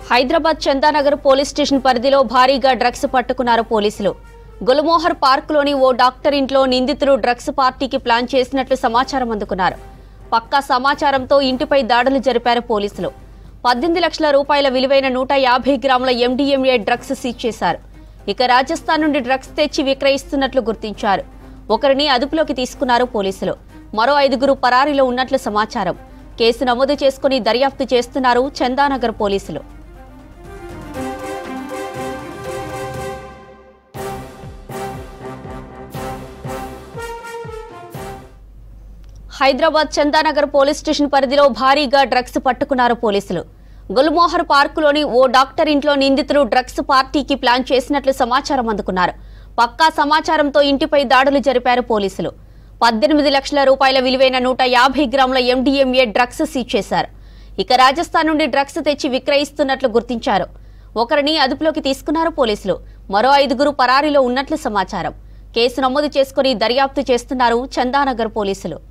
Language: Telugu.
హైదరాబాద్ చందానగర్ పోలీస్ స్టేషన్ పరిధిలో భారీగా డ్రగ్స్ పట్టుకున్నారు పోలీసులు గుల్మోహర్ పార్కులోని ఓ డాక్టర్ ఇంట్లో నిందితులు డ్రగ్స్ పార్టీకి ప్లాన్ చేసినట్లు సమాచారం అందుకున్నారు పక్కా సమాచారంతో ఇంటిపై దాడులు జరిపారు పోలీసులు పద్దెనిమిది లక్షల రూపాయల విలువైన నూట యాభై గ్రాముల ఎండీఎంఏ డ్రగ్స్ సీజ్ చేశారు ఇక రాజస్థాన్ నుండి డ్రగ్స్ తెచ్చి విక్రయిస్తున్నట్లు గుర్తించారు ఒకరిని అదుపులోకి తీసుకున్నారు పోలీసులు మరో ఐదుగురు పరారీలో ఉన్నట్లు సమాచారం కేసు నమోదు చేసుకుని దర్యాప్తు చేస్తున్నారు చందానగర్ పోలీసులు హైదరాబాద్ చందానగర్ పోలీస్ స్టేషన్ పరిధిలో భారీగా డ్రగ్స్ పట్టుకున్నారు పోలీసులు గుల్మోహర్ పార్కులోని ఓ డాక్టర్ ఇంట్లో నిందితులు డ్రగ్స్ పార్టీకి ప్లాన్ చేసినట్లు సమాచారం అందుకున్నారు పక్కా సమాచారంతో ఇంటిపై దాడులు జరిపారు పోలీసులు పద్దెనిమిది లక్షల రూపాయల విలువైన నూట యాభై గ్రాముల ఎండీఎంఏ డ్రగ్స్ సీజ్ చేశారు ఇక రాజస్థాన్ నుండి డ్రగ్స్ తెచ్చి విక్రయిస్తున్నట్లు గుర్తించారు ఒకరిని అదుపులోకి తీసుకున్నారు పోలీసులు మరో ఐదుగురు పరారీలో ఉన్నట్లు సమాచారం కేసు నమోదు చేసుకుని దర్యాప్తు చేస్తున్నారు చందానగర్ పోలీసులు